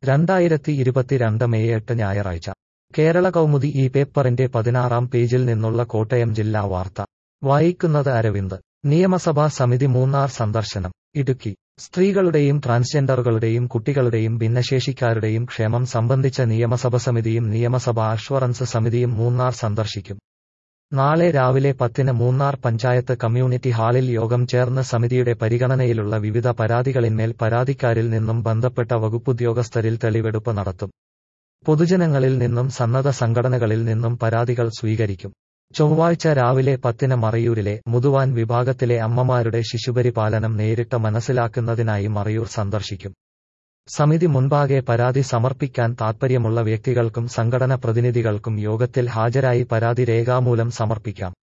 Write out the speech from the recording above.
രണ്ടായിരത്തി ഇരുപത്തിരണ്ട് മെയ് എട്ട് ഞായറാഴ്ച കേരള കൗമുദി ഈ പേപ്പറിന്റെ പതിനാറാം പേജിൽ നിന്നുള്ള കോട്ടയം ജില്ലാ വാർത്ത വായിക്കുന്നത് അരവിന്ദ് നിയമസഭാ സമിതി മൂന്നാർ സന്ദർശനം ഇടുക്കി സ്ത്രീകളുടെയും ട്രാൻസ്ജെൻഡറുകളുടെയും കുട്ടികളുടെയും ഭിന്നശേഷിക്കാരുടെയും ക്ഷേമം സംബന്ധിച്ച നിയമസഭ സമിതിയും നിയമസഭ അഷ്വറൻസ് സമിതിയും മൂന്നാർ സന്ദർശിക്കും നാളെ രാവിലെ പത്തിന് മൂന്നാർ പഞ്ചായത്ത് കമ്മ്യൂണിറ്റി ഹാളിൽ യോഗം ചേർന്ന് സമിതിയുടെ പരിഗണനയിലുള്ള വിവിധ പരാതികളിന്മേൽ പരാതിക്കാരിൽ നിന്നും ബന്ധപ്പെട്ട വകുപ്പുദ്യോഗസ്ഥരിൽ തെളിവെടുപ്പ് നടത്തും പൊതുജനങ്ങളിൽ നിന്നും സന്നദ്ധ സംഘടനകളിൽ നിന്നും പരാതികൾ സ്വീകരിക്കും ചൊവ്വാഴ്ച രാവിലെ പത്തിന് മറയൂരിലെ മുതുവാൻ വിഭാഗത്തിലെ അമ്മമാരുടെ ശിശുപരിപാലനം നേരിട്ട് മനസ്സിലാക്കുന്നതിനായി മറയൂർ സന്ദർശിക്കും സമിതി മുൻപാകെ പരാതി സമർപ്പിക്കാൻ താൽപ്പര്യമുള്ള വ്യക്തികൾക്കും സംഘടന പ്രതിനിധികൾക്കും യോഗത്തിൽ ഹാജരായി പരാതി രേഖാമൂലം സമർപ്പിക്കാം